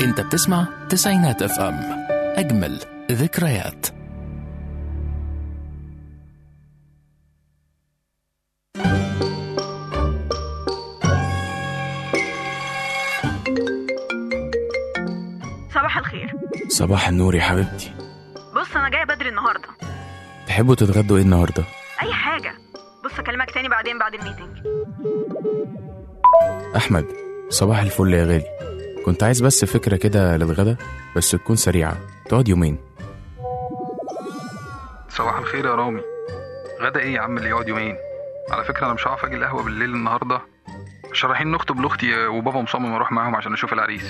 انت بتسمع تسعينات اف ام اجمل ذكريات صباح الخير صباح النور يا حبيبتي بص انا جايه بدري النهارده تحبوا تتغدوا ايه النهارده اي حاجه بص اكلمك تاني بعدين بعد الميتنج احمد صباح الفل يا غالي كنت عايز بس فكره كده للغدا بس تكون سريعه تقعد يومين صباح الخير يا رامي غدا ايه يا عم اللي يقعد يومين على فكره انا مش هعرف اجي القهوه بالليل النهارده عشان رايحين نخطب لاختي وبابا مصمم اروح معاهم عشان اشوف العريس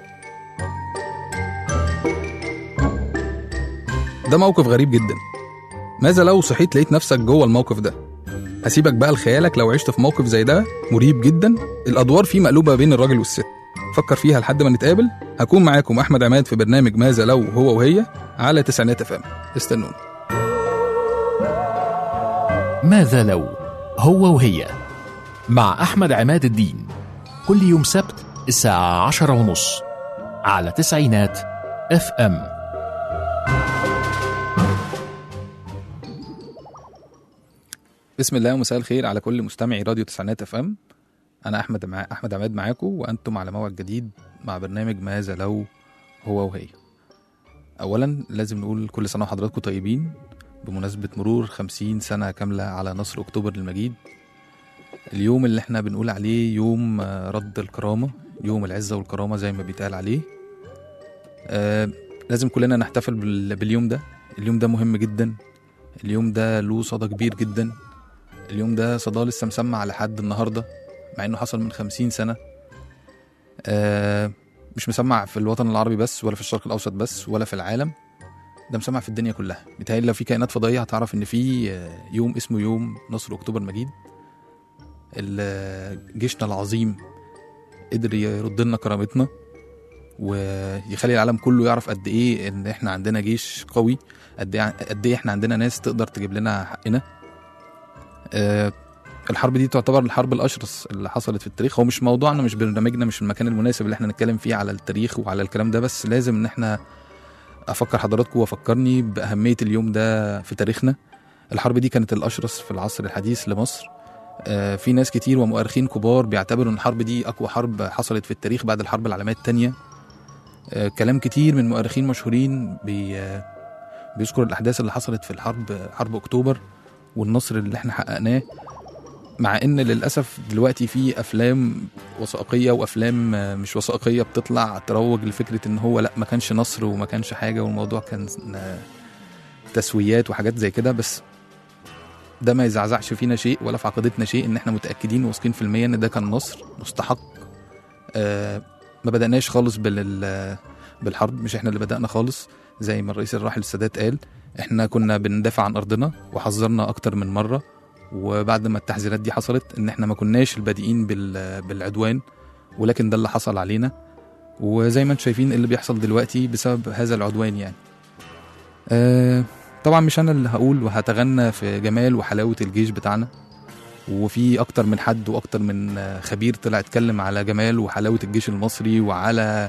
ده موقف غريب جدا ماذا لو صحيت لقيت نفسك جوه الموقف ده هسيبك بقى لخيالك لو عشت في موقف زي ده مريب جدا الادوار فيه مقلوبه بين الراجل والست فكر فيها لحد ما نتقابل هكون معاكم احمد عماد في برنامج ماذا لو هو وهي على تسعينات اف ام استنوني ماذا لو هو وهي مع أحمد عماد الدين كل يوم سبت الساعة عشرة ونص على تسعينات اف ام بسم الله ومساء الخير على كل مستمعي راديو تسعينات اف ام انا احمد مع... احمد عماد معاكم وانتم على موعد جديد مع برنامج ماذا لو هو وهي اولا لازم نقول كل سنه وحضراتكم طيبين بمناسبه مرور خمسين سنه كامله على نصر اكتوبر المجيد اليوم اللي احنا بنقول عليه يوم آه، رد الكرامه يوم العزه والكرامه زي ما بيتقال عليه آه لازم كلنا نحتفل بال... باليوم ده اليوم ده مهم جدا اليوم ده له صدى كبير جدا اليوم ده صداه لسه مسمع لحد النهارده مع انه حصل من خمسين سنة آه مش مسمع في الوطن العربي بس ولا في الشرق الأوسط بس ولا في العالم ده مسمع في الدنيا كلها بيتهيألي لو في كائنات فضائية هتعرف إن في آه، يوم اسمه يوم نصر أكتوبر المجيد ال- جيشنا العظيم قدر يرد لنا كرامتنا ويخلي العالم كله يعرف قد ايه ان احنا عندنا جيش قوي قد ايه قد ايه احنا عندنا ناس تقدر تجيب لنا حقنا آه، الحرب دي تعتبر الحرب الاشرس اللي حصلت في التاريخ هو مش موضوعنا مش برنامجنا مش المكان المناسب اللي احنا نتكلم فيه على التاريخ وعلى الكلام ده بس لازم ان احنا افكر حضراتكم وافكرني باهميه اليوم ده في تاريخنا الحرب دي كانت الاشرس في العصر الحديث لمصر آه، في ناس كتير ومؤرخين كبار بيعتبروا ان الحرب دي اقوى حرب حصلت في التاريخ بعد الحرب العالميه الثانيه كلام كتير من مؤرخين مشهورين بي آه، بيذكر الاحداث اللي حصلت في الحرب حرب اكتوبر والنصر اللي احنا حققناه مع ان للاسف دلوقتي في افلام وثائقيه وافلام آه، مش وثائقيه بتطلع تروج لفكره ان هو لا ما كانش نصر وما كانش حاجه والموضوع كان آه، تسويات وحاجات زي كده بس ده ما يزعزعش فينا شيء ولا في عقيدتنا شيء ان احنا متاكدين واثقين في المية ان ده كان نصر مستحق آه، ما بدأناش خالص بال بالحرب مش احنا اللي بدأنا خالص زي ما الرئيس الراحل السادات قال احنا كنا بندافع عن ارضنا وحذرنا اكتر من مره وبعد ما التحذيرات دي حصلت ان احنا ما كناش البادئين بال- بالعدوان ولكن ده اللي حصل علينا وزي ما انتم شايفين اللي بيحصل دلوقتي بسبب هذا العدوان يعني آه طبعا مش انا اللي هقول وهتغنى في جمال وحلاوه الجيش بتاعنا وفي اكتر من حد واكتر من آه، خبير طلع اتكلم على جمال وحلاوه الجيش المصري وعلى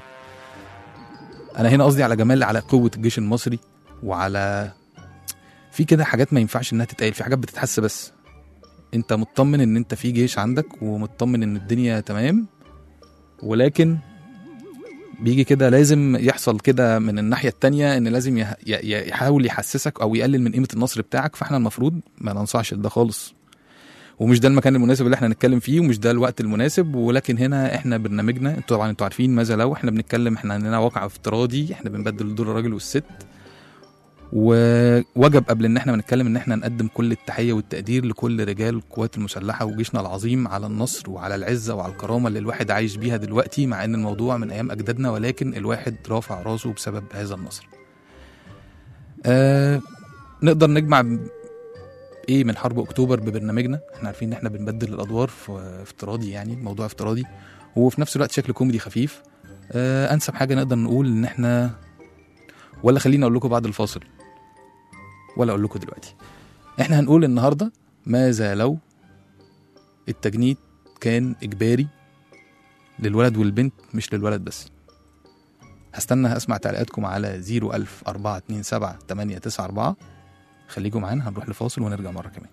انا هنا قصدي على جمال على قوه الجيش المصري وعلى في كده حاجات ما ينفعش انها تتقال في حاجات بتتحس بس انت مطمن ان انت في جيش عندك ومطمن ان الدنيا تمام ولكن بيجي كده لازم يحصل كده من الناحيه التانية ان لازم يه- ي- يحاول يحسسك او يقلل من قيمه النصر بتاعك فاحنا المفروض ما ننصحش ده خالص ومش ده المكان المناسب اللي احنا نتكلم فيه ومش ده الوقت المناسب ولكن هنا احنا برنامجنا انتوا طبعا انتوا عارفين ماذا لو احنا بنتكلم احنا عندنا واقع افتراضي احنا بنبدل دور الراجل والست ووجب قبل ان احنا ما نتكلم ان احنا نقدم كل التحيه والتقدير لكل رجال القوات المسلحه وجيشنا العظيم على النصر وعلى العزه وعلى الكرامه اللي الواحد عايش بيها دلوقتي مع ان الموضوع من ايام اجدادنا ولكن الواحد رافع راسه بسبب هذا النصر. آه نقدر نجمع ب- ايه من حرب اكتوبر ببرنامجنا احنا عارفين ان احنا بنبدل الادوار في افتراضي يعني الموضوع افتراضي وفي نفس الوقت شكل كوميدي خفيف آه انسب حاجه نقدر نقول ان احنا ولا خليني اقول لكم بعد الفاصل ولا اقول لكم دلوقتي احنا هنقول النهارده ماذا لو التجنيد كان اجباري للولد والبنت مش للولد بس هستنى اسمع تعليقاتكم على 01000 427 894 خليكم معانا هنروح لفاصل ونرجع مره كمان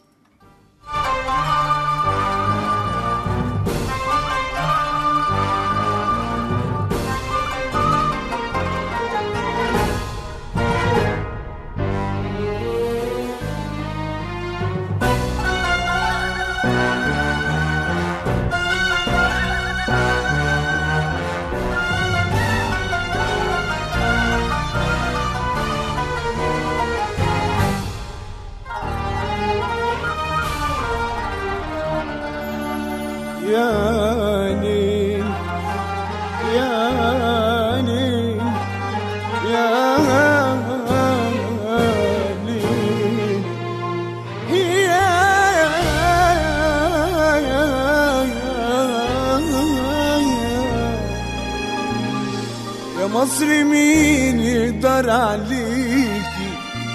ياني ياني ياني يا مصر مين يقدر عليكي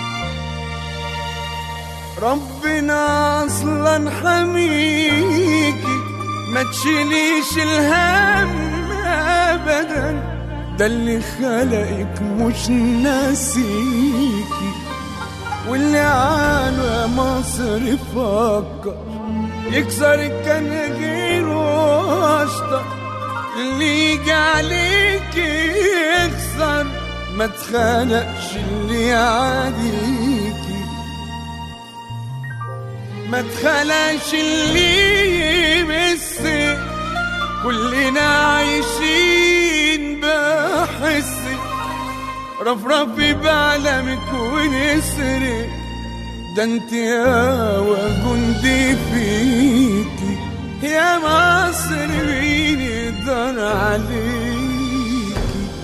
ربنا اصلا حميكي ما تشيليش الهم ابدا ده اللي خلقك مش ناسيكي واللي عنه يا مصر فكر يكسر الكناجير واشطر اللي يجي عليك يكسر ما تخانقش اللي يعاديكي ما تخلاش اللي يمسك كلنا عايشين بحسك رفرفي بعلمك ونسرك ده انت يا وجندي فيكي يا مصر مين يقدر عليكي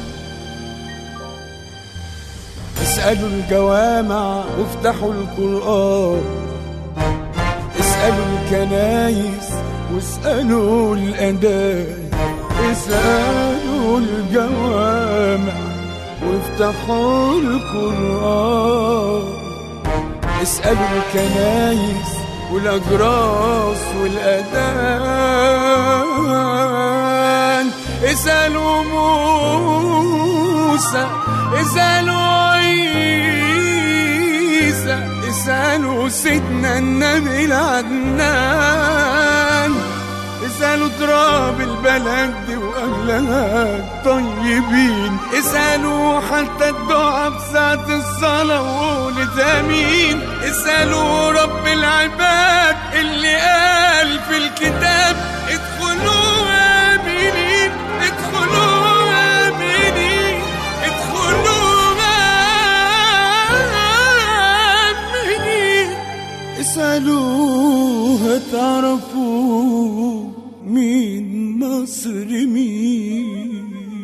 اسألوا الجوامع وافتحوا القرآن اسألوا الكنايس واسألوا الأداء اسألوا الجوامع وافتحوا القرآن اسألوا الكنايس والأجراس والأذان اسألوا موسى اسألوا عيسى اسألوا سيدنا النبي العدنان اسألوا تراب البلد دي وأهلها الطيبين اسألوا حتى الدعاء بساعة الصلاة وقولت أمين اسألوا رب العباد اللي قال في الكتاب ادخلوا آمنين ادخلوا آمنين ادخلوا آمنين اسألوها تعرفوا مين مصر مين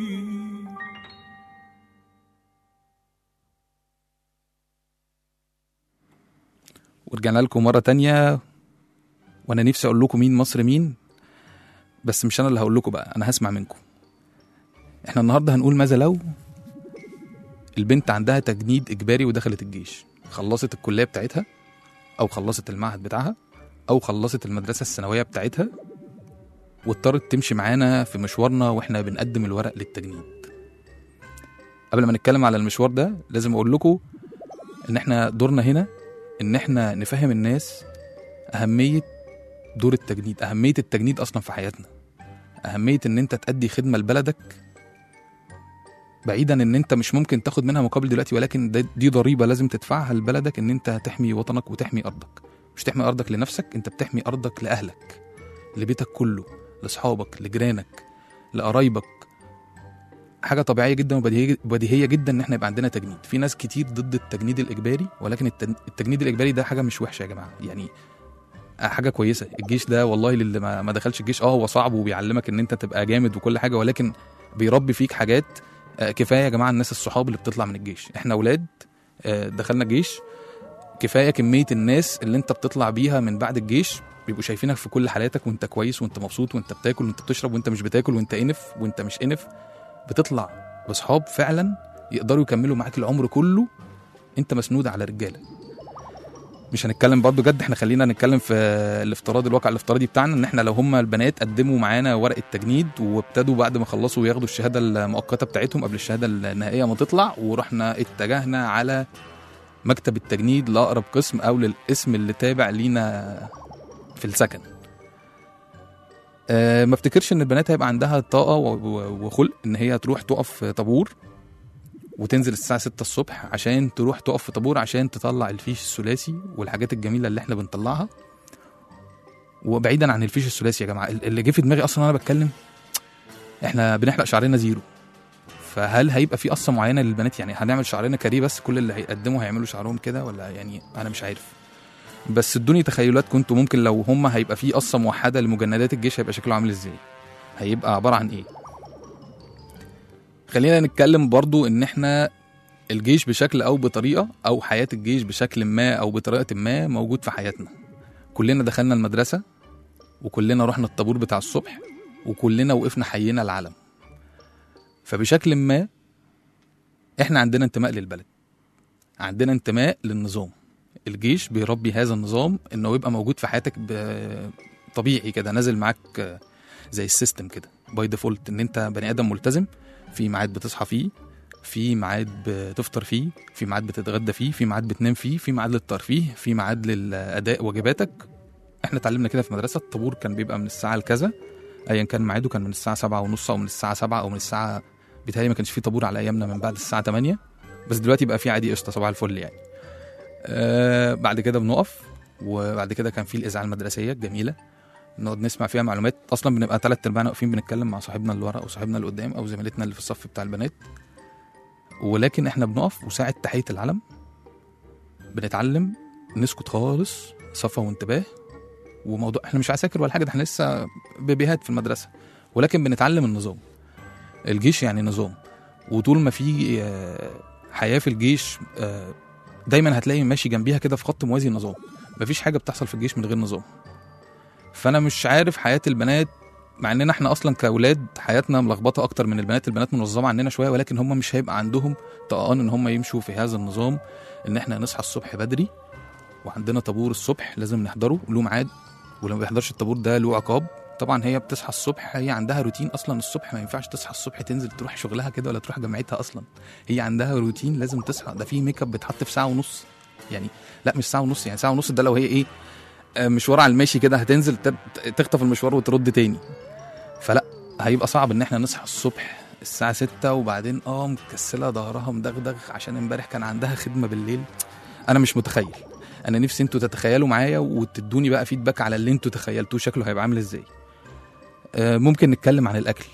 ورجعنا لكم مرة تانية وأنا نفسي أقول لكم مين مصر مين بس مش أنا اللي هقول لكم بقى أنا هسمع منكم إحنا النهاردة هنقول ماذا لو البنت عندها تجنيد إجباري ودخلت الجيش خلصت الكلية بتاعتها أو خلصت المعهد بتاعها أو خلصت المدرسة الثانوية بتاعتها واضطرت تمشي معانا في مشوارنا وإحنا بنقدم الورق للتجنيد قبل ما نتكلم على المشوار ده لازم أقول لكم إن إحنا دورنا هنا ان احنا نفهم الناس اهميه دور التجنيد اهميه التجنيد اصلا في حياتنا اهميه ان انت تأدي خدمه لبلدك بعيدا ان انت مش ممكن تاخد منها مقابل دلوقتي ولكن ده- دي ضريبه لازم تدفعها لبلدك ان انت تحمي وطنك وتحمي ارضك مش تحمي ارضك لنفسك انت بتحمي ارضك لاهلك لبيتك كله لاصحابك لجيرانك لقرايبك حاجه طبيعيه جدا وبديهيه بديهيه جدا ان احنا يبقى عندنا تجنيد في ناس كتير ضد التجنيد الاجباري ولكن التن- التجنيد الاجباري ده حاجه مش وحشه يا جماعه يعني حاجه كويسه الجيش ده والله للي ما ما دخلش الجيش اه هو صعب وبيعلمك ان انت تبقى جامد وكل حاجه ولكن بيربي فيك حاجات آه، كفايه يا جماعه الناس الصحاب اللي بتطلع من الجيش احنا اولاد آه، دخلنا الجيش كفايه كميه الناس اللي انت بتطلع بيها من بعد الجيش بيبقوا شايفينك في كل حالاتك وانت كويس وانت مبسوط وانت بتاكل وانت بتشرب وانت مش بتاكل وانت انف وانت مش انف بتطلع بصحاب فعلا يقدروا يكملوا معاك العمر كله انت مسنود على رجاله مش هنتكلم برضه جد احنا خلينا نتكلم في الافتراض الواقع الافتراضي بتاعنا ان احنا لو هم البنات قدموا معانا ورقه تجنيد وابتدوا بعد ما خلصوا ياخدوا الشهاده المؤقته بتاعتهم قبل الشهاده النهائيه ما تطلع ورحنا اتجهنا على مكتب التجنيد لاقرب قسم او للاسم اللي تابع لينا في السكن أه ما افتكرش ان البنات هيبقى عندها طاقه و- و- وخلق ان هي تروح تقف في طابور وتنزل الساعه 6 الصبح عشان تروح تقف في طابور عشان تطلع الفيش الثلاثي والحاجات الجميله اللي احنا بنطلعها وبعيدا عن الفيش الثلاثي يا جماعه اللي جه في دماغي اصلا وانا بتكلم احنا بنحلق شعرنا زيرو فهل هيبقى في قصه معينه للبنات يعني هنعمل شعرنا كاريه بس كل اللي هيقدموا هيعملوا شعرهم كده ولا يعني انا مش عارف بس ادوني تخيلات كنتوا ممكن لو هم هيبقى في قصه موحده لمجندات الجيش هيبقى شكله عامل ازاي هيبقى عباره عن ايه خلينا نتكلم برضو ان احنا الجيش بشكل او بطريقه او حياه الجيش بشكل ما او بطريقه ما موجود في حياتنا كلنا دخلنا المدرسه وكلنا رحنا الطابور بتاع الصبح وكلنا وقفنا حيينا العلم فبشكل ما احنا عندنا انتماء للبلد عندنا انتماء للنظام الجيش بيربي هذا النظام انه يبقى موجود في حياتك ب- طبيعي كده نازل معاك آه، زي السيستم كده باي ديفولت ان انت بني ادم ملتزم في ميعاد بتصحى فيه في ميعاد بتفطر فيه في ميعاد بتتغدى فيه في ميعاد بتنام فيه في ميعاد للترفيه في ميعاد للاداء واجباتك احنا اتعلمنا كده في مدرسه الطابور كان بيبقى من الساعه الكذا ايا كان ميعاده كان من الساعه سبعة ونص او من الساعه سبعة او من الساعه بيتهيألي ما كانش في طابور على ايامنا من بعد الساعه 8 بس دلوقتي بقى في عادي قشطه صباح الفل يعني آه بعد كده بنقف وبعد كده كان في الاذاعه المدرسيه الجميله نقعد نسمع فيها معلومات اصلا بنبقى ثلاث ارباعنا واقفين بنتكلم مع صاحبنا اللي ورا او صاحبنا اللي قدام او زميلتنا اللي في الصف بتاع البنات ولكن احنا بنقف وساعه تحيه العلم بنتعلم نسكت خالص صفا وانتباه وموضوع احنا مش عساكر ولا حاجه ده احنا لسه بيبيهات في المدرسه ولكن بنتعلم النظام الجيش يعني نظام وطول ما في آه، حياه في الجيش آه، دايما هتلاقي ماشي جنبيها كده في خط موازي النظام مفيش حاجه بتحصل في الجيش من غير نظام فانا مش عارف حياه البنات مع اننا احنا اصلا كاولاد حياتنا ملخبطه اكتر من البنات البنات منظمه عننا شويه ولكن هم مش هيبقى عندهم طقان ان هم يمشوا في هذا النظام ان احنا نصحى الصبح بدري وعندنا طابور الصبح لازم نحضره له ميعاد ولو ما بيحضرش الطابور ده له عقاب طبعا هي بتصحى الصبح هي عندها روتين اصلا الصبح ما ينفعش تصحى الصبح تنزل تروح شغلها كده ولا تروح جامعتها اصلا هي عندها روتين لازم تصحى ده في ميك اب بيتحط في ساعه ونص يعني لا مش ساعه ونص يعني ساعه ونص ده لو هي ايه آه، مشوار على الماشي كده هتنزل تب- تخطف المشوار وترد تاني فلا هيبقى صعب ان احنا نصحى الصبح الساعة ستة وبعدين اه مكسلة ظهرها مدغدغ عشان امبارح كان عندها خدمة بالليل انا مش متخيل انا نفسي انتوا تتخيلوا معايا وتدوني بقى فيدباك على اللي انتوا تخيلتوه شكله هيبقى عامل ازاي آه ممكن نتكلم عن الاكل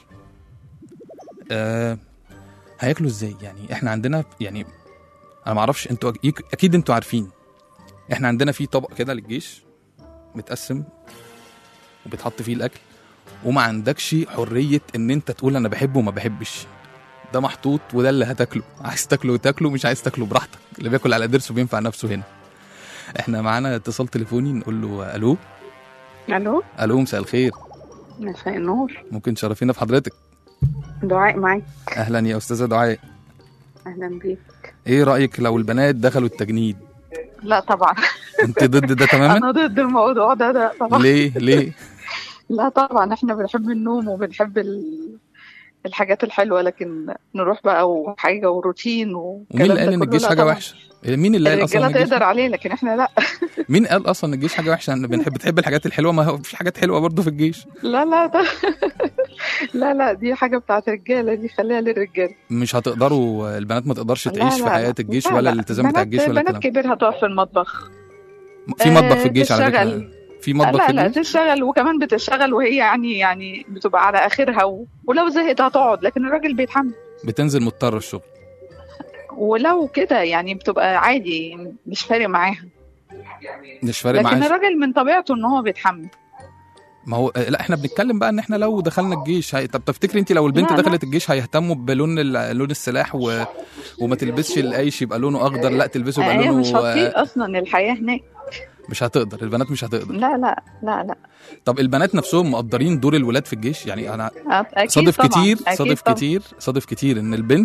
آه هياكلوا ازاي يعني احنا عندنا يعني انا معرفش انتوا أك- اكيد انتوا عارفين احنا عندنا في طبق كده للجيش متقسم وبيتحط فيه الاكل وما عندكش حريه ان انت تقول انا بحبه وما بحبش ده محطوط وده اللي هتاكله عايز تاكله تاكله مش عايز تاكله براحتك اللي بياكل على ضرسه بينفع نفسه هنا احنا معانا اتصال تليفوني نقول له الو الو الو مساء الخير مساء النور ممكن تشرفينا في حضرتك دعاء معاك اهلا يا استاذه دعاء اهلا بيك ايه رايك لو البنات دخلوا التجنيد لا طبعا انت ضد ده تماما انا ضد الموضوع ده ده طبعا ليه ليه لا طبعا احنا بنحب النوم وبنحب ال... الحاجات الحلوه لكن نروح بقى وحاجه وروتين ومين اللي قال ان الجيش حاجه وحشه مين اللي قال اصلا الرجاله إن الجيش تقدر عليه لكن احنا لا مين قال اصلا ان الجيش حاجه وحشه انا بنحب بتحب الحاجات الحلوه ما هو في حاجات حلوه برضه في الجيش لا لا ده لا لا دي حاجه بتاعت رجاله دي خليها للرجاله مش هتقدروا البنات ما تقدرش لا تعيش لا في لا. حياه الجيش لا ولا لا. الالتزام بتاع بنات- الجيش ولا بنات الكلام كبير هتقف في المطبخ في مطبخ آه، في الجيش على فكره تشتغل. في مطبخ في لا لا الجيش تشتغل وكمان بتشتغل وهي يعني يعني بتبقى على اخرها و... ولو زهقت هتقعد لكن الراجل بيتحمل بتنزل مضطر الشغل ولو كده يعني بتبقى عادي مش فارق معاها مش فارق لكن معاه الراجل من طبيعته ان هو بيتحمل ما هو لا احنا بنتكلم بقى ان احنا لو دخلنا الجيش هي... طب تفتكري انت لو البنت لا، لا. دخلت الجيش هيهتموا بلون ال... لون السلاح و... وما تلبسش القيش يبقى لونه اخضر لا تلبسه يبقى هي لونه مش هتطيق اصلا الحياه هناك مش هتقدر البنات مش هتقدر لا لا لا لا طب البنات نفسهم مقدرين دور الولاد في الجيش يعني انا أكيد صادف طبعا. كتير أكيد صادف طبعا. كتير صادف كتير ان البنت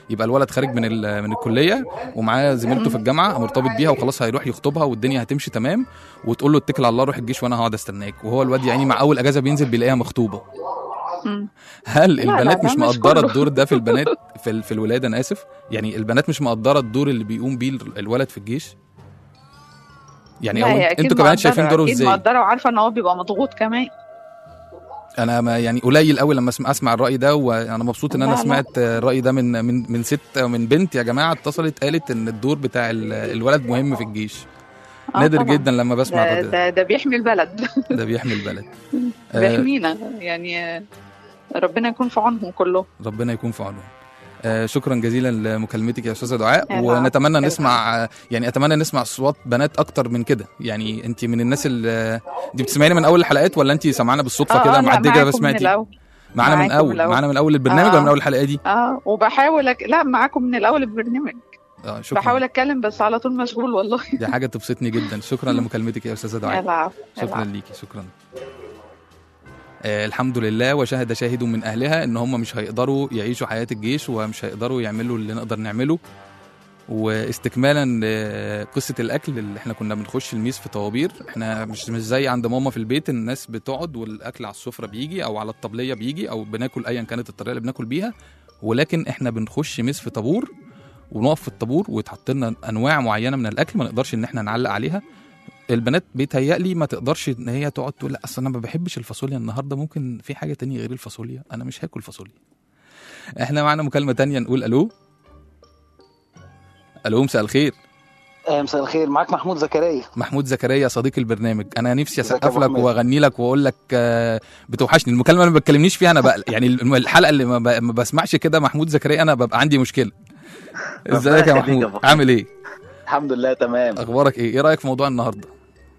يبقى الولد خارج من ال- من الكليه ومعاه زميلته في الجامعه مرتبط بيها وخلاص هيروح يخطبها والدنيا هتمشي تمام وتقول له اتكل على الله روح الجيش وانا هقعد استناك وهو الواد يعني مع اول اجازه بينزل بيلاقيها مخطوبه مم. هل لا، البنات لا، مش ده مش مقدره كله. الدور ده في البنات في ال- في الولاده انا اسف يعني البنات مش مقدره الدور اللي بيقوم بيه ال- الولد في الجيش يعني لا، او هي انت- أكيد انتوا كمان مقدرة، شايفين دوره أكيد ازاي مقدرة وعارفة إن هو بيبقى مضغوط كمان انا ما يعني قليل قوي لما اسمع اسمع الراي ده وانا مبسوط ان انا لا، لا. سمعت الراي ده من من من ست من بنت يا جماعه اتصلت قالت ان الدور بتاع ال- الولد مهم في الجيش آه نادر طبعاً. جدا لما بسمع ده, الراي ده ده, ده بيحمي البلد ده بيحمي البلد آه، بيحمينا يعني آه، ربنا يكون في عونهم كلهم ربنا يكون في عونهم آه شكرا جزيلا لمكالمتك يا استاذه دعاء العفو. ونتمنى العفو. نسمع آه، يعني اتمنى نسمع اصوات بنات اكتر من كده يعني انت من الناس اللي دي بتسمعيني من اول الحلقات ولا انت سامعانا بالصدفه آه، كده آه، لا، معديه كده معاكم من سمعتي الأول. معانا من معاكم من اول الأول. معانا من اول البرنامج آه. ولا من اول الحلقه دي اه وبحاول أك... لا معاكم من الاول البرنامج اه شكرا بحاول اتكلم بس على طول مشغول والله دي حاجه تبسطني جدا شكرا لمكالمتك يا استاذه دعاء العفو شكرا العفو. ليكي شكرا آه الحمد لله وشهد شاهد من اهلها ان هم مش هيقدروا يعيشوا حياه الجيش ومش هيقدروا يعملوا اللي نقدر نعمله واستكمالا لقصه الاكل اللي احنا كنا بنخش الميس في طوابير احنا مش مش زي عند ماما في البيت الناس بتقعد والاكل على السفره بيجي او على الطبليه بيجي او بناكل ايا كانت الطريقه اللي بناكل بيها ولكن احنا بنخش ميس في طابور ونقف في الطابور ويتحط لنا انواع معينه من الاكل ما نقدرش ان احنا نعلق عليها البنات بيتهيألي ما تقدرش ان هي تقعد تقول لا اصل انا ما بحبش الفاصوليا النهارده ممكن في حاجه تانية غير الفاصوليا انا مش هاكل فاصوليا احنا معانا مكالمه تانية نقول الو الو مساء الخير آه، مساء الخير معاك محمود زكريا محمود زكريا صديق البرنامج انا نفسي ازيك يا اسقف أبو لك حميد؟ واغني لك واقول لك آه، بتوحشني المكالمه اللي ما بتكلمنيش فيها انا بقى يعني الم- الحلقه اللي ما, ب... ما بسمعش كده محمود زكريا انا ببقى عندي مشكله ازيك يا يخليك يا محمود أبو حميد. عامل ايه الحمد لله تمام اخبارك ايه ايه رايك في موضوع النهارده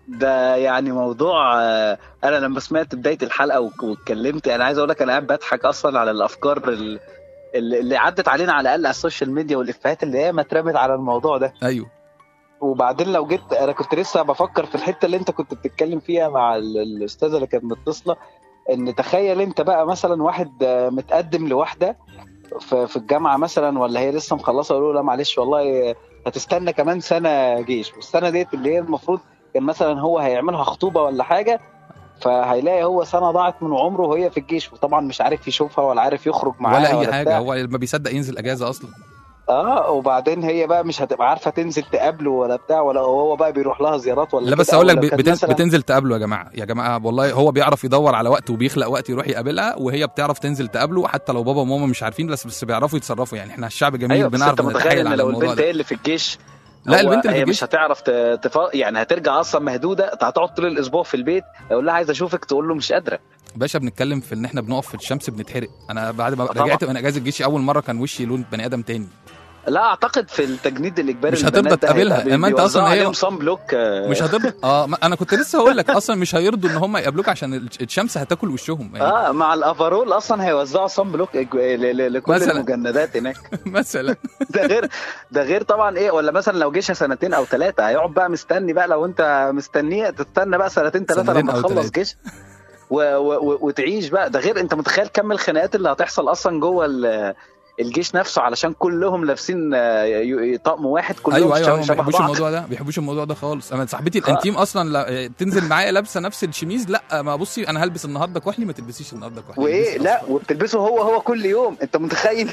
ده يعني موضوع آه، انا لما سمعت بدايه الحلقه وك- واتكلمت انا عايز اقول لك انا قاعد بضحك اصلا على الافكار ال- اللي اللي عدت علينا على الاقل على السوشيال ميديا والافيهات اللي هي ما اترمت على الموضوع ده ايوه وبعدين لو جيت انا كنت لسه بفكر في الحته اللي انت كنت بتتكلم فيها مع ال- الاستاذه اللي كانت متصله ان تخيل انت بقى مثلا واحد آه، متقدم لواحده في في الجامعه مثلا ولا هي لسه مخلصه يقولوا لا معلش والله هتستنى كمان سنه جيش والسنه ديت اللي هي المفروض كان مثلا هو هيعملها خطوبه ولا حاجه فهيلاقي هو سنه ضاعت من عمره وهي في الجيش وطبعا مش عارف يشوفها ولا عارف يخرج معاها ولا اي حاجه بتاع. هو ما بيصدق ينزل اجازه اصلا اه وبعدين هي بقى مش هتبقى عارفه تنزل تقابله ولا بتاع ولا هو بقى بيروح لها زيارات ولا لا بس كده، اقول أو لك لو كان بتن... مثلاً- بتنزل تقابله يا جماعه يا جماعه والله هو بيعرف يدور على وقت وبيخلق وقت يروح يقابلها وهي بتعرف تنزل تقابله حتى لو بابا وماما مش عارفين بس بس بيعرفوا يتصرفوا يعني احنا الشعب جميل ايوه بس بنعرف انت متخيل نتحايل ان على لو الموضوع البنت ده هي اللي في الجيش لا هو البنت اللي في هي الجيش مش هتعرف ت- تف... يعني هترجع اصلا مهدوده هتقعد طول الاسبوع في البيت يقول لها عايز اشوفك تقول له مش قادره باشا بنتكلم في ان احنا بنقف في الشمس بنتحرق انا بعد ما طبعا. رجعت من اجازه الجيش اول مره كان وشي لون بني ادم تاني لا اعتقد في التجنيد الاجباري مش هترضى للبنات ده تقابلها. هيبقى اما انت بيوزعوا أصلاً هي- عليهم صن بلوك آه، مش هترضى اه ما- انا كنت لسه هقول لك اصلا مش هيرضوا ان هم يقابلوك عشان الشمس هتاكل وشهم يعني اه مع الافرول اصلا هيوزعوا صن بلوك إج- ل- ل- لكل مثلاً. المجندات هناك مثلا ده غير ده غير طبعا ايه ولا مثلا لو جيشها سنتين او ثلاثه هيقعد بقى مستني بقى لو انت مستنيه تستنى بقى سنتين ثلاثه سنتين لما أو تخلص تلاتة. جيش و و و وتعيش بقى ده غير انت متخيل كم الخناقات اللي هتحصل اصلا جوه ال- الجيش نفسه علشان كلهم لابسين آه، ي- ي- طقم واحد كلهم ايوه ايوه شبه- هم ما شبه بيحبوش بعض. الموضوع ده ما بيحبوش الموضوع ده خالص انا صاحبتي الانتيم اصلا لا تنزل معايا لابسه نفس الشميز لا ما بصي انا هلبس النهارده كحلي ما تلبسيش النهارده كحلي وايه البسي لا أصفر. وبتلبسه هو هو كل يوم انت متخيل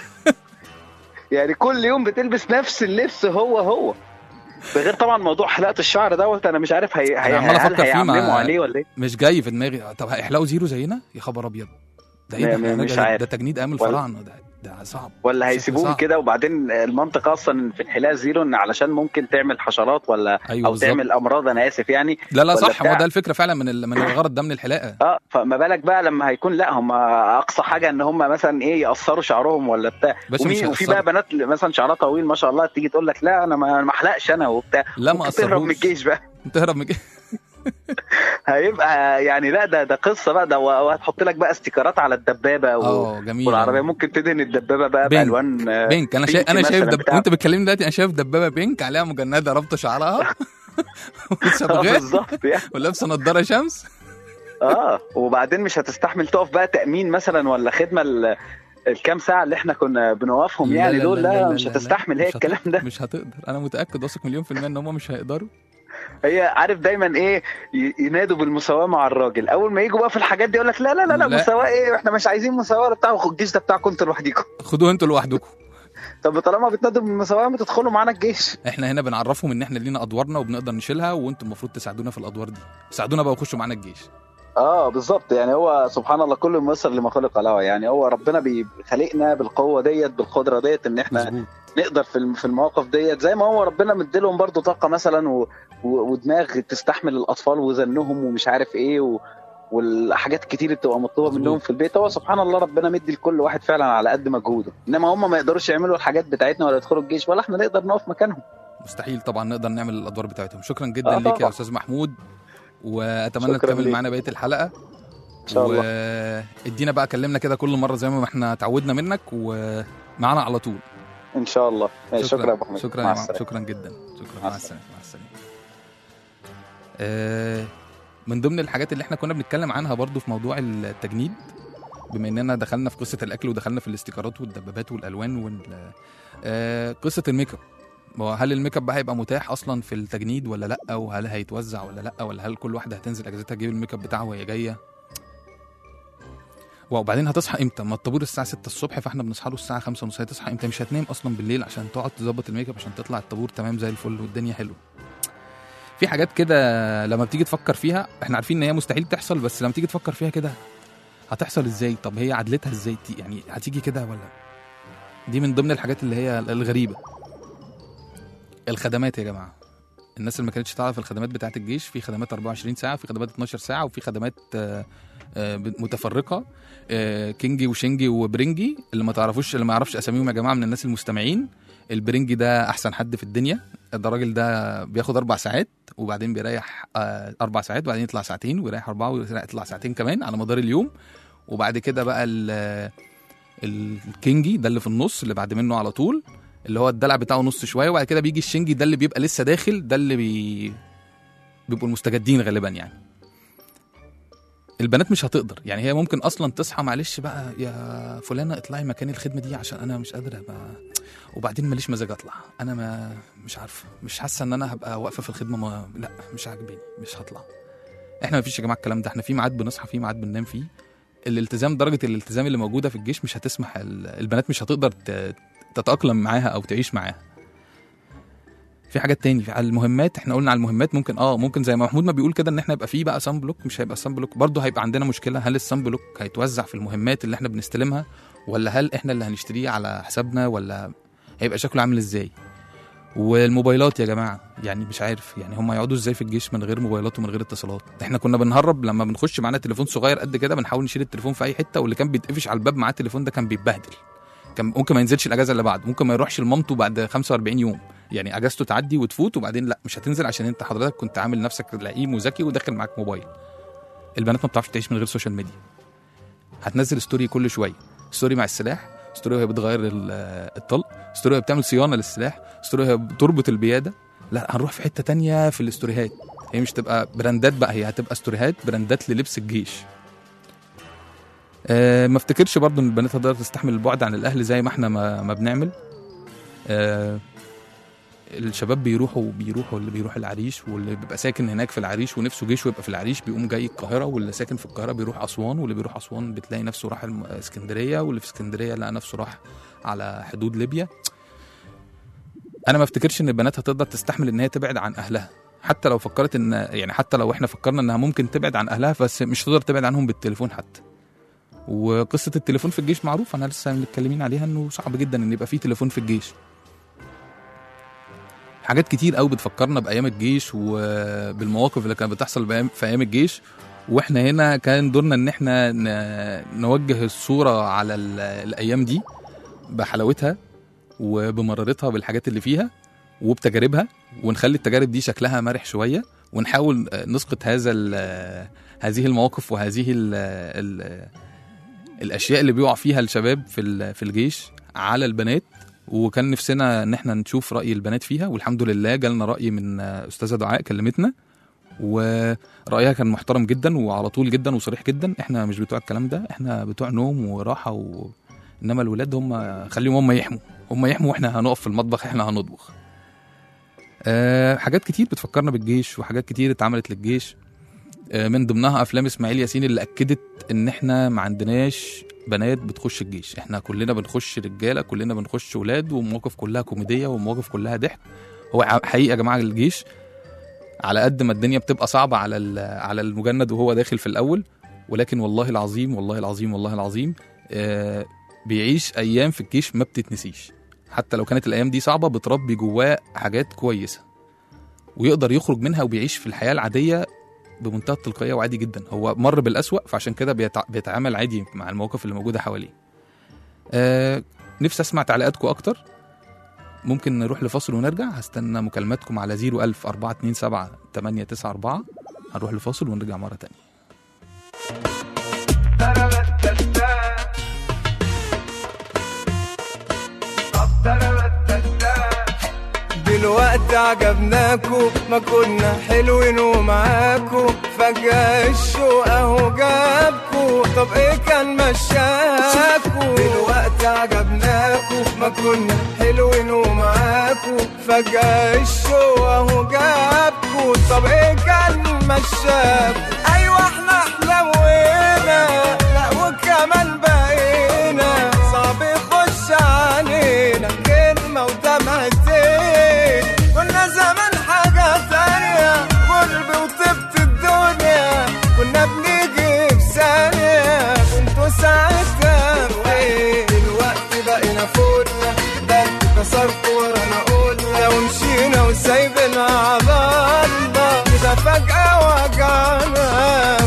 يعني كل يوم بتلبس نفس اللبس هو هو ده غير طبعا موضوع حلقه الشعر دوت انا مش عارف هي هي أنا عمال هل أفكر فيه مع- هيعمموا عليه ولا ايه مش جاي في دماغي طب هيحلقوا زيرو زينا يا خبر ابيض ده ايه م- ده م- إحنا مش ده- عارف. ده تجنيد ايام ولا- الفراعنه ده ده صعب ولا شكله هيسيبوهم صعب. كده وبعدين المنطق اصلا في الحلاقه زيرو ان علشان ممكن تعمل حشرات ولا ايوه او بالظبط. تعمل امراض انا اسف يعني لا لا ولا صح ما بتاع. ده الفكره فعلا من ال- من الغرض ده من الحلاقه اه فما بالك بقى لما هيكون لا هم اقصى حاجه ان هم مثلا ايه يقصروا شعرهم ولا بتاع باشا مش ومين وفي هيقصروا. بقى بنات مثلا شعرها طويل ما شاء الله تيجي تقول لك لا انا ما ما احلقش انا وبتاع لا ما ممكن تهرب من قصرهوش الجيش بقى تهرب من الجيش. هيبقى يعني لا ده ده قصه بقى ده وهتحط لك بقى استيكرات على الدبابه و... اه جميل والعربيه ممكن تدهن الدبابه بقى بينك. بالوان آه، بينك انا شايف بينك انا شايف مثلاً دب... بتاع. وانت بتكلمني دلوقتي انا شايف دبابه بينك عليها مجنده رابطه شعرها آه، وصبغات بالظبط يعني ولابسه نضاره شمس اه وبعدين مش هتستحمل تقف بقى تامين مثلا ولا خدمه ال- الكام ساعه اللي احنا كنا بنوقفهم يعني دول لا, مش هتستحمل هي مش الكلام هتقدر- ده مش هتقدر انا متاكد واثق مليون في الميه ان هم مش هيقدروا هي عارف دايما ايه ي- ينادوا بالمساواه مع الراجل اول ما يجوا بقى في الحاجات دي يقول لك لا لا لا لا لا. مساواه ايه احنا مش عايزين مساواه بتاع الجيش ده بتاعكم انتوا لوحدكم خدوه انتوا لوحدكم طب طالما بتنادوا بالمساواه ما تدخلوا معانا الجيش احنا هنا بنعرفهم ان احنا لينا ادوارنا وبنقدر نشيلها وانتم المفروض تساعدونا في الادوار دي ساعدونا بقى وخشوا معانا الجيش اه بالظبط يعني هو سبحان الله كل مصر لما خلق له يعني هو ربنا بيخلقنا بالقوه ديت بالقدره ديت ان احنا مظبوط نقدر في الم- في المواقف ديت زي ما هو ربنا مديلهم برضو طاقه مثلا و... و... ودماغ تستحمل الاطفال وزنهم ومش عارف ايه و... والحاجات كتير بتبقى مطلوبه مظبوط. منهم في البيت هو سبحان الله ربنا مدي لكل واحد فعلا على قد مجهوده انما هم ما يقدروش يعملوا الحاجات بتاعتنا ولا يدخلوا الجيش ولا احنا نقدر نقف مكانهم مستحيل طبعا نقدر نعمل الادوار بتاعتهم شكرا جدا آه ليك يا طبعا. استاذ محمود واتمنى شكراً تكمل ليك. معانا بقيه الحلقه ان شاء الله وادينا بقى كلمنا كده كل مره زي ما احنا اتعودنا منك ومعانا على طول ان شاء الله ماشي، شكرا يا ابو حميد شكرا مع يا مع- السلامه شكرا جدا شكرا مع مع السلامه مع السلامه آه، من ضمن الحاجات اللي احنا كنا بنتكلم عنها برضو في موضوع التجنيد بما اننا دخلنا في قصه الاكل ودخلنا في الاستيكرات والدبابات والالوان وال آه، قصه الميك اب هو هل الميك اب بقى هيبقى متاح اصلا في التجنيد ولا لا وهل هيتوزع ولا لا ولا هل كل واحده هتنزل اجازتها تجيب الميك اب بتاعها وهي جايه وبعدين هتصحى امتى؟ ما الطابور الساعه 6 الصبح فاحنا بنصحى له الساعه 5 ونص هتصحى امتى؟ مش هتنام اصلا بالليل عشان تقعد تظبط الميك اب عشان تطلع الطابور تمام زي الفل والدنيا حلوه. في حاجات كده لما بتيجي تفكر فيها احنا عارفين ان هي مستحيل تحصل بس لما تيجي تفكر فيها كده هتحصل ازاي؟ طب هي عدلتها ازاي؟ تي- يعني هتيجي كده ولا دي من ضمن الحاجات اللي هي الغريبه. الخدمات يا جماعه الناس اللي ما كانتش تعرف الخدمات بتاعه الجيش في خدمات 24 ساعه في خدمات 12 ساعه وفي خدمات آه، آه، متفرقه آه، كينجي وشينجي وبرنجي اللي ما تعرفوش اللي ما يعرفش اساميهم يا جماعه من الناس المستمعين البرنجي ده احسن حد في الدنيا ده الراجل ده بياخد اربع ساعات وبعدين بيريح آه، اربع ساعات وبعدين يطلع ساعتين ويريح اربعه ويطلع ساعتين كمان على مدار اليوم وبعد كده بقى ال- الكينجي ده اللي في النص اللي بعد منه على طول اللي هو الدلع بتاعه نص شويه وبعد كده بيجي الشنجي ده اللي بيبقى لسه داخل ده اللي بي... بيبقوا المستجدين غالبا يعني البنات مش هتقدر يعني هي ممكن اصلا تصحى معلش بقى يا فلانه اطلعي مكان الخدمه دي عشان انا مش قادره ما وبعدين ماليش مزاج اطلع انا ما مش عارفه مش حاسه ان انا هبقى واقفه في الخدمه ما لا مش عاجباني مش هطلع احنا ما فيش يا جماعه الكلام ده احنا في ميعاد بنصحى فيه ميعاد بننام فيه الالتزام درجه الالتزام اللي موجوده في الجيش مش هتسمح ال- البنات مش هتقدر ت- تتاقلم معاها او تعيش معاها في حاجات تاني في على المهمات احنا قلنا على المهمات ممكن اه ممكن زي ما محمود ما بيقول كده ان احنا يبقى فيه بقى سان بلوك مش هيبقى سان بلوك برضه هيبقى عندنا مشكله هل السان بلوك هيتوزع في المهمات اللي احنا بنستلمها ولا هل احنا اللي هنشتريه على حسابنا ولا هيبقى شكله عامل ازاي والموبايلات يا جماعه يعني مش عارف يعني هم هيقعدوا ازاي في الجيش من غير موبايلات ومن غير اتصالات احنا كنا بنهرب لما بنخش معانا تليفون صغير قد كده بنحاول نشيل التليفون في اي حته واللي كان بيتقفش على الباب معاه التليفون ده كان بيتبهدل كان ممكن ما ينزلش الاجازه اللي بعد ممكن ما يروحش لمامته بعد 45 يوم يعني اجازته تعدي وتفوت وبعدين لا مش هتنزل عشان انت حضرتك كنت عامل نفسك لئيم وذكي وداخل معاك موبايل البنات ما بتعرفش تعيش من غير سوشيال ميديا هتنزل ستوري كل شويه ستوري مع السلاح ستوري وهي بتغير ال- الطلق ستوري وهي بتعمل صيانه للسلاح ستوري وهي بتربط البياده لا هنروح في حته تانية في الاستوريهات هي مش تبقى براندات بقى هي هتبقى استوريهات براندات للبس الجيش أه ما افتكرش برضو ان البنات هتقدر تستحمل البعد عن الاهل زي ما احنا ما, ما بنعمل أه الشباب بيروحوا بيروحوا اللي بيروح العريش واللي بيبقى ساكن هناك في العريش ونفسه جيش ويبقى في العريش بيقوم جاي القاهره واللي ساكن في القاهره بيروح اسوان واللي بيروح اسوان بتلاقي نفسه راح الم- اسكندريه واللي في اسكندريه لقى نفسه راح على حدود ليبيا انا ما افتكرش ان البنات هتقدر تستحمل ان هي تبعد عن اهلها حتى لو فكرت ان يعني حتى لو احنا فكرنا انها ممكن تبعد عن اهلها بس مش تقدر تبعد عنهم بالتليفون حتى وقصه التليفون في الجيش معروفه انا لسه متكلمين عليها انه صعب جدا ان يبقى فيه تليفون في الجيش حاجات كتير قوي بتفكرنا بايام الجيش وبالمواقف اللي كانت بتحصل بأيام- في ايام الجيش واحنا هنا كان دورنا ان احنا ن- نوجه الصوره على ال- الايام دي بحلاوتها وبمرارتها بالحاجات اللي فيها وبتجاربها ونخلي التجارب دي شكلها مرح شويه ونحاول آه، نسقط هذا ال- هذه المواقف وهذه ال ال الاشياء اللي بيقع فيها الشباب في ال- في الجيش على البنات وكان نفسنا ان احنا نشوف راي البنات فيها والحمد لله جالنا راي من آه، استاذه دعاء كلمتنا ورايها كان محترم جدا وعلى طول جدا وصريح جدا احنا مش بتوع الكلام ده احنا بتوع نوم وراحه و... انما الولاد هم خليهم هم يحموا هم يحموا واحنا هنقف في المطبخ احنا هنطبخ أه حاجات كتير بتفكرنا بالجيش وحاجات كتير اتعملت للجيش أه من ضمنها افلام اسماعيل ياسين اللي اكدت ان احنا ما عندناش بنات بتخش الجيش احنا كلنا بنخش رجاله كلنا بنخش ولاد ومواقف كلها كوميديه ومواقف كلها ضحك هو ع- حقيقه يا جماعه الجيش على قد ما الدنيا بتبقى صعبه على ال- على المجند وهو داخل في الاول ولكن والله العظيم والله العظيم والله العظيم آه بيعيش ايام في الجيش ما بتتنسيش حتى لو كانت الايام دي صعبه بتربي جواه حاجات كويسه ويقدر يخرج منها وبيعيش في الحياه العاديه بمنتهى التلقائيه وعادي جدا هو مر بالأسوأ فعشان كده بيتع... بيتعامل عادي مع المواقف اللي موجوده حواليه آه نفسي اسمع تعليقاتكم اكتر ممكن نروح لفاصل ونرجع هستنى مكالماتكم على 01000 427 894 هنروح لفاصل ونرجع مره تانية دلوقتي عجبناكو ما كنا حلوين ومعاكو فجأة الشوق اهو جابكو طب ايه كان مشاكو دلوقتي عجبناكو ما كنا حلوين ومعاكو فجأة الشوق اهو جابكو طب ايه كان مشاكو ايوه احنا حلوينا لا وكمان بقينا صعب يخش علينا كلمة ودمعتين كنا زمان حاجة تانية قلبي وطبت الدنيا كنا بنيجي في ثانية كنتوا ساعتها فين دلوقتي بقينا فوقنا ده انتوا كسرتوا ورانا قلنا ومشينا وسايبنا على الله كده فجأة وجعنا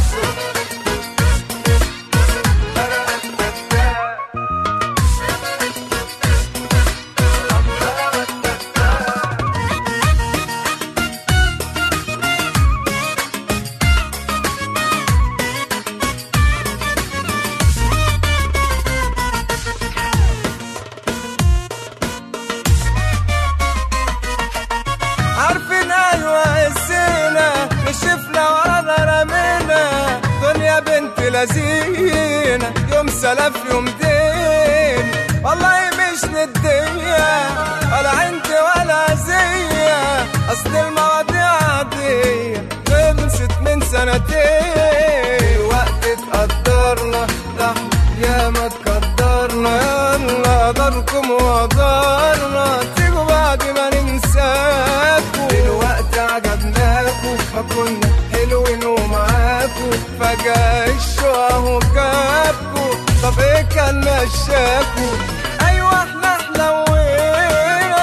عارفين ايوه قسينا نشفنا ورانا رمينا دنيا بنت لذينة يوم سلف يوم دين والله مش ندية ولا عندي ولا زية اصل المواضيع عادية خلصت من سنتين وقت اتقدرنا ده يا ما تقدرنا يلا داركم وقدرنا تيجوا بعد ما ننساكوا دلوقتي عجبناكوا ما كنا حلوين ومعاكوا فجأة الشوق اهو جابكوا طب ايه كان مشاكوا ايوه احنا حلوينا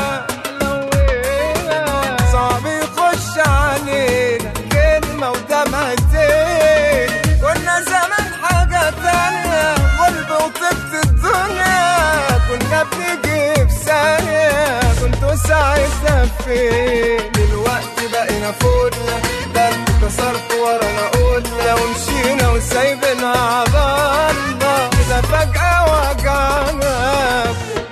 حلوينا صعب يخش علينا كلمة ودمعتين كنا زمان حاجة تانية قلب وطبت الدنيا كنا بنيجي في ثانية كنتوا ساعتها فين دلوقتي بقينا فوقنا ده انتوا كسرتوا ورانا قلنا ومشينا وسايبنا على الله كده فجأة وجعنا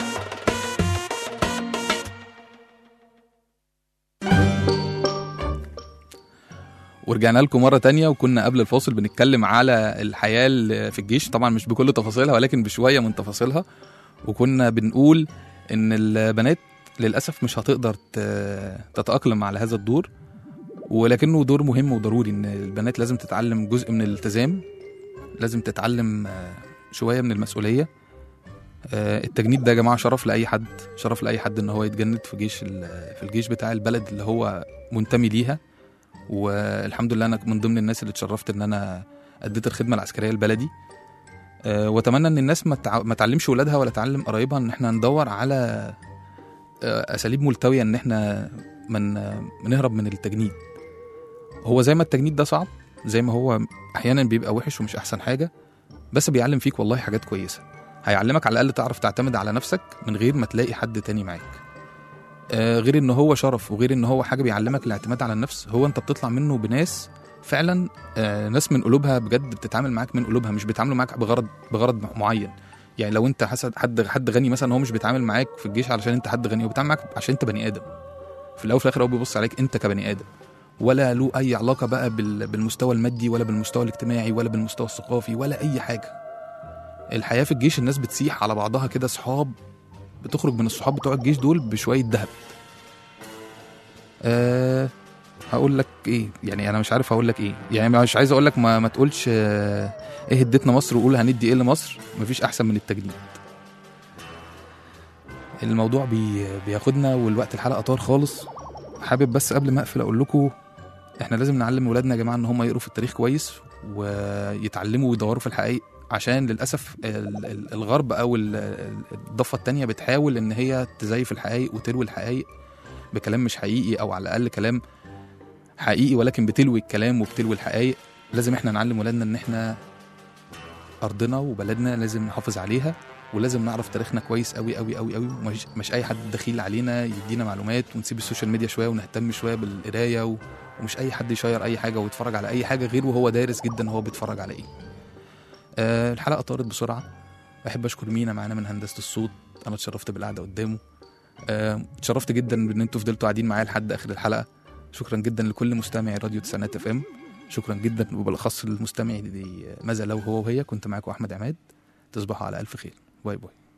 ورجعنا لكم مرة تانية وكنا قبل الفاصل بنتكلم على الحياة اللي في الجيش طبعا مش بكل تفاصيلها ولكن بشوية من تفاصيلها وكنا بنقول إن البنات للأسف مش هتقدر ت- تتأقلم على هذا الدور ولكنه دور مهم وضروري إن البنات لازم تتعلم جزء من الالتزام لازم تتعلم آه، شوية من المسؤولية آه، التجنيد ده يا جماعة شرف لأي حد شرف لأي حد إن هو يتجند في جيش ال- في الجيش بتاع البلد اللي هو منتمي ليها والحمد لله انا من ضمن الناس اللي اتشرفت ان انا اديت الخدمه العسكريه لبلدي أه واتمنى ان الناس ما تع- ما تعلمش ولادها ولا تعلم قرايبها ان احنا ندور على آه، اساليب ملتويه ان احنا من نهرب من التجنيد هو زي ما التجنيد ده صعب زي ما هو احيانا بيبقى وحش ومش احسن حاجه بس بيعلم فيك والله حاجات كويسه هيعلمك على الاقل تعرف تعتمد على نفسك من غير ما تلاقي حد تاني معاك آه، غير ان هو شرف وغير ان هو حاجه بيعلمك الاعتماد على النفس هو انت بتطلع منه بناس فعلا آه، ناس من قلوبها بجد بتتعامل معاك من قلوبها مش بيتعاملوا معاك بغرض بغرض معين يعني لو انت حسد حد حد غني مثلا هو مش بيتعامل معاك في الجيش علشان انت حد غني هو بيتعامل معاك عشان انت بني ادم في الاول وفي الاخر هو بيبص عليك انت كبني ادم ولا له اي علاقه بقى بال- بالمستوى المادي ولا بالمستوى الاجتماعي ولا بالمستوى الثقافي ولا اي حاجه الحياه في الجيش الناس بتسيح على بعضها كده صحاب بتخرج من الصحاب بتوع الجيش دول بشويه ذهب أه هقول لك ايه يعني انا مش عارف هقول لك ايه يعني مش عايز اقول لك ما, ما تقولش آه، ايه هديتنا مصر وقول هندي ايه لمصر مفيش احسن من التجنيد الموضوع بي بياخدنا والوقت الحلقه طار خالص حابب بس قبل ما اقفل اقول لكم احنا لازم نعلم ولادنا يا جماعه ان هم يقروا في التاريخ كويس ويتعلموا ويدوروا في الحقائق عشان للاسف ال- ال- الغرب او ال- ال- الضفه التانية بتحاول ان هي تزيف الحقائق وتروي الحقائق بكلام مش حقيقي او على الاقل كلام حقيقي ولكن بتلوي الكلام وبتلوي الحقائق لازم احنا نعلم ولادنا ان احنا ارضنا وبلدنا لازم نحافظ عليها ولازم نعرف تاريخنا كويس قوي قوي قوي قوي مش, مش اي حد دخيل علينا يدينا معلومات ونسيب السوشيال ميديا شويه ونهتم شويه بالقرايه و... ومش اي حد يشير اي حاجه ويتفرج على اي حاجه غير وهو دارس جدا هو بيتفرج على ايه آه الحلقه طارت بسرعه احب اشكر مينا معانا من هندسه الصوت انا اتشرفت بالقعده قدامه آه اتشرفت جدا بان انتوا فضلتوا قاعدين معايا لحد اخر الحلقه شكرا جدا لكل مستمعي راديو تسعينات اف ام شكرا جدا وبالاخص للمستمع دي ماذا لو هو وهي كنت معاكم احمد عماد تصبحوا على الف خير باي باي